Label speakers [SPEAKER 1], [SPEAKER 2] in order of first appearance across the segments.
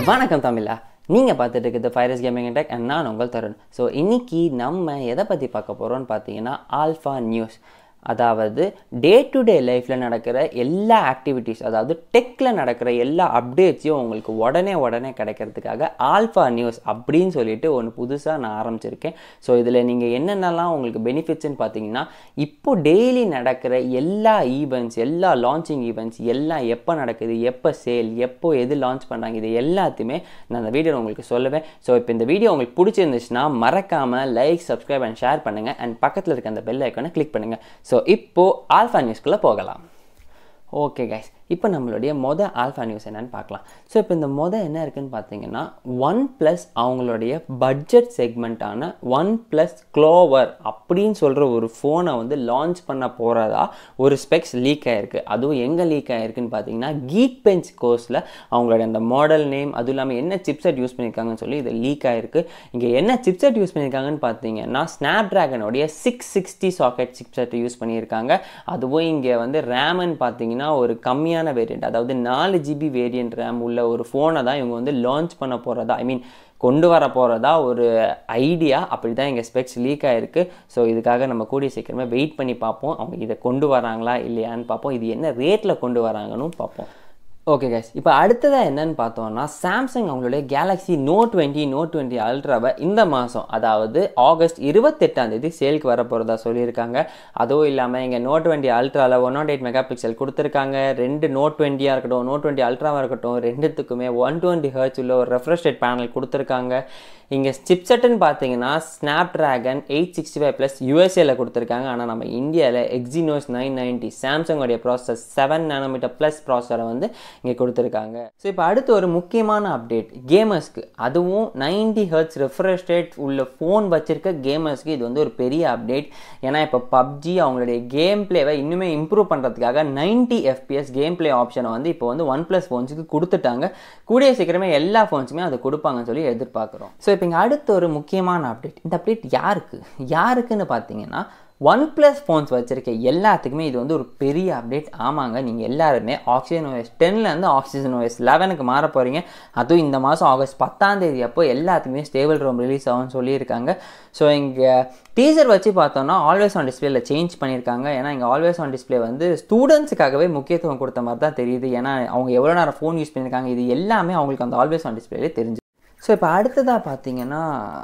[SPEAKER 1] வணக்கம் தமிழா நீங்கள் பார்த்துட்டு இருக்கிறது ஃபைரஸ் கேமிங் டெக் அண்ட் நான் உங்கள் தருண் ஸோ இன்னைக்கு நம்ம எதை பற்றி பார்க்க போகிறோம்னு பார்த்தீங்கன்னா ஆல்ஃபா நியூஸ் அதாவது டே டு டே லைஃப்பில் நடக்கிற எல்லா ஆக்டிவிட்டீஸ் அதாவது டெக்கில் நடக்கிற எல்லா அப்டேட்ஸையும் உங்களுக்கு உடனே உடனே கிடைக்கிறதுக்காக ஆல்ஃபா நியூஸ் அப்படின்னு சொல்லிட்டு ஒன்று புதுசாக நான் ஆரம்பிச்சிருக்கேன் ஸோ இதில் நீங்கள் என்னென்னலாம் உங்களுக்கு பெனிஃபிட்ஸ்னு பார்த்தீங்கன்னா இப்போ டெய்லி நடக்கிற எல்லா ஈவெண்ட்ஸ் எல்லா லான்ச்சிங் ஈவெண்ட்ஸ் எல்லாம் எப்போ நடக்குது எப்போ சேல் எப்போ எது லான்ச் பண்ணுறாங்க இது எல்லாத்தையுமே நான் அந்த வீடியோ உங்களுக்கு சொல்லுவேன் ஸோ இப்போ இந்த வீடியோ உங்களுக்கு பிடிச்சிருந்துச்சுன்னா மறக்காமல் லைக் சப்ஸ்கிரைப் அண்ட் ஷேர் பண்ணுங்கள் அண்ட் பக்கத்தில் இருக்க அந்த பெல் ஐக்கானை கிளிக் பண்ணுங்கள் ஸோ இப்போது ஆல்ஃபா நியூஸ்க்குள்ளே போகலாம் ஓகே கைஸ் இப்போ நம்மளுடைய மொதல் ஆல்ஃபா நியூஸ் என்னன்னு பார்க்கலாம் ஸோ இப்போ இந்த மொதல் என்ன இருக்குன்னு பார்த்தீங்கன்னா ஒன் ப்ளஸ் அவங்களுடைய பட்ஜெட் செக்மெண்ட்டான ஒன் ப்ளஸ் க்ளோவர் அப்படின்னு சொல்கிற ஒரு ஃபோனை வந்து லான்ச் பண்ண போகிறதா ஒரு ஸ்பெக்ஸ் லீக் ஆகிருக்கு அதுவும் எங்கே லீக் ஆகிருக்குன்னு பார்த்தீங்கன்னா கீக் பெஞ்ச் கோர்ஸில் அவங்களுடைய அந்த மாடல் நேம் அதுவும் இல்லாமல் என்ன சிப்செட் யூஸ் பண்ணியிருக்காங்கன்னு சொல்லி இது லீக் ஆகிருக்கு இங்கே என்ன சிப்செட் யூஸ் பண்ணியிருக்காங்கன்னு பார்த்தீங்கன்னா ஸ்னாப் ட்ராகனுடைய six sixty socket chipset use பண்ணியிருக்காங்க அதுவும் இங்கே வந்து ரேமன் பார்த்தீங்கன்னா ஒரு கம்மியான வேரியண்ட் அதாவது நாலு ஜிபி வேரியண்ட் ரேம் உள்ள ஒரு ஃபோனை தான் இவங்க வந்து லான்ச் பண்ண போகிறதா ஐ மீன் கொண்டு வர போகிறதா ஒரு ஐடியா அப்படி தான் எங்கள் ஸ்பெக்ஸ் லீக் ஆகிருக்கு ஸோ இதுக்காக நம்ம கூடிய சீக்கிரமே வெயிட் பண்ணி பார்ப்போம் அவங்க இதை கொண்டு வராங்களா இல்லையான்னு பார்ப்போம் இது என்ன ரேட்டில் கொண்டு வராங்கன்னு பார்ப்போம் ஓகே கைஸ் இப்போ அடுத்ததாக என்னன்னு பார்த்தோம்னா சாம்சங் அவங்களுடைய Galaxy Note twenty Note twenty அல்ட்ராவை இந்த மாதம் அதாவது ஆகஸ்ட் இருபத்தெட்டாம் தேதி சேலுக்கு வர போகிறதா சொல்லியிருக்காங்க அதுவும் இல்லாமல் இங்கே நோட் டுவெண்ட்டி அல்ட்ராவில் one nought eight mega pixel கொடுத்துருக்காங்க ரெண்டு நோட் டுவெண்ட்டியாக இருக்கட்டும் நோட் டுவெண்ட்டி அல்ட்ராவாக இருக்கட்டும் ரெண்டுத்துக்குமே ஒன் டுவெண்ட்டி ஹர்ட்ஸ் உள்ள ஒரு ரெஃப்ரெஷ் ரேட் பேனல் கொடுத்துருக்காங்க இங்கே சிப்செட்டுன்னு பார்த்தீங்கன்னா Snapdragon eight sixty five plus யூஎஸ்ஏல கொடுத்துருக்காங்க ஆனால் நம்ம இந்தியாவில் எக்ஸினோஸ் நைன் நைன்ட்டி சாம்சங்கோடைய ப்ராசஸ் செவன் நானோமீட்டர் ப்ளஸ் ப்ராசரை வந்து இங்கே கொடுத்துருக்காங்க ஸோ இப்போ அடுத்து ஒரு முக்கியமான அப்டேட் கேமர்ஸ்க்கு அதுவும் நைன்டி ஹர்ட்ஸ் ரெஃப்ரெஷ் ரேட் உள்ள ஃபோன் வச்சிருக்க கேமர்ஸ்க்கு இது வந்து ஒரு பெரிய அப்டேட் ஏன்னா இப்போ பப்ஜி அவங்களுடைய கேம் பிளேவை இன்னுமே இம்ப்ரூவ் பண்ணுறதுக்காக நைன்டி எஃபிஎஸ் கேம் பிளே ஆப்ஷனை வந்து இப்போ வந்து ஒன் ப்ளஸ் ஃபோன்ஸுக்கு கொடுத்துட்டாங்க கூடிய சீக்கிரமே எல்லா ஃபோன்ஸுமே அதை கொடுப்பாங்கன்னு சொல்லி எதிர்பார்க்குறோம் ஸோ இப்போ இங்கே அடுத்த ஒரு முக்கியமான அப்டேட் இந்த அப்டேட் யாருக்கு யாருக்குன்னு பார்த்தீங்கன்னா ஒன் ப்ளஸ் ஃபோன்ஸ் வச்சுருக்க எல்லாத்துக்குமே இது வந்து ஒரு பெரிய அப்டேட் ஆமாங்க நீங்கள் எல்லாருமே ஆக்சிஜன் ஓஎஸ் டென்லேருந்து ஆக்சிஜன் ஓஎஸ் லெவனுக்கு மாற போகிறீங்க அதுவும் இந்த மாதம் ஆகஸ்ட் பத்தாம் தேதி அப்போ எல்லாத்துக்குமே ஸ்டேபிள் ரோம் ரிலீஸ் ஆகும்னு சொல்லியிருக்காங்க ஸோ இங்கே டீசர் வச்சு பார்த்தோம்னா ஆல்வேஸ் ஆன் டிஸ்பிளேல சேஞ்ச் பண்ணியிருக்காங்க ஏன்னா இங்கே ஆல்வேஸ் ஆன் டிஸ்பிளே வந்து ஸ்டூடெண்ட்ஸுக்காகவே முக்கியத்துவம் கொடுத்த மாதிரி தான் தெரியுது ஏன்னா அவங்க எவ்வளோ நேரம் ஃபோன் யூஸ் பண்ணியிருக்காங்க இது எல்லாமே அவங்களுக்கு அந்த ஆல்வேஸ் ஆன் டிஸ்பிளேலே தெரிஞ்சு ஸோ இப்போ அடுத்ததாக பார்த்தீங்கன்னா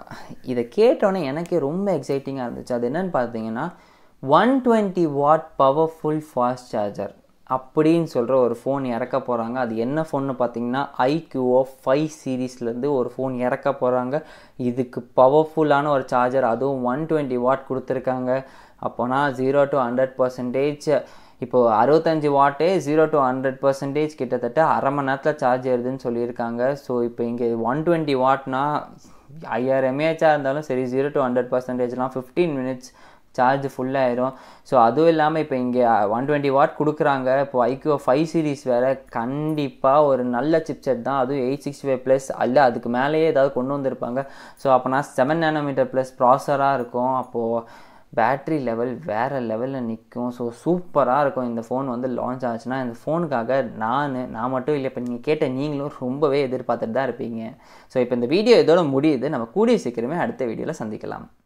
[SPEAKER 1] இதை கேட்டோன்னே எனக்கே ரொம்ப எக்ஸைட்டிங்காக இருந்துச்சு அது என்னன்னு பார்த்தீங்கன்னா one twenty watt powerful fast charger அப்படின்னு சொல்கிற ஒரு ஃபோன் இறக்க போகிறாங்க அது என்ன ஃபோன்னு பார்த்தீங்கன்னா ஐக்யூஓ ஃபைவ் சீரீஸ்லேருந்து ஒரு ஃபோன் இறக்க போகிறாங்க இதுக்கு பவர்ஃபுல்லான ஒரு சார்ஜர் அதுவும் ஒன் டுவெண்ட்டி வாட் கொடுத்துருக்காங்க அப்போனா ஜீரோ டு ஹண்ட்ரட் பர்சன்டேஜ் இப்போது அறுபத்தஞ்சி வாட்டே ஜீரோ டு ஹண்ட்ரட் பர்சன்டேஜ் கிட்டத்தட்ட அரை மணி நேரத்தில் சார்ஜ் ஏறுதுன்னு சொல்லியிருக்காங்க ஸோ இப்போ இங்கே ஒன் டுவெண்ட்டி வாட்னா ஐயாயிரம் எம்ஏஹெச்சாக இருந்தாலும் சரி ஜீரோ டு ஹண்ட்ரட் பர்சன்டேஜ்லாம் ஃபிஃப்டீன் மினிட்ஸ் சார்ஜ் ஃபுல்லாயிரும் ஸோ அதுவும் இல்லாமல் இப்போ இங்கே ஒன் டுவெண்ட்டி வாட் கொடுக்குறாங்க இப்போ ஐக்யூ ஃபைவ் சீரிஸ் வேறு கண்டிப்பாக ஒரு நல்ல சிப்செட் தான் அதுவும் எயிட் சிக்ஸ்டி ஃபைவ் ப்ளஸ் அல்ல அதுக்கு மேலேயே ஏதாவது கொண்டு வந்திருப்பாங்க ஸோ அப்போனா செவன் நேனோமீட்டர் ப்ளஸ் ப்ராசராக இருக்கும் அப்போது பேட்ரி லெவல் வேறு லெவலில் நிற்கும் ஸோ சூப்பராக இருக்கும் இந்த ஃபோன் வந்து லான்ச் ஆச்சுன்னா இந்த ஃபோனுக்காக நான் நான் மட்டும் இல்லை இப்போ நீங்கள் கேட்ட நீங்களும் ரொம்பவே எதிர்பார்த்துட்டு தான் இருப்பீங்க ஸோ இப்போ இந்த வீடியோ இதோட முடியுது நம்ம கூடிய சீக்கிரமே அடுத்த வீடியோவில் சந்திக்கலாம்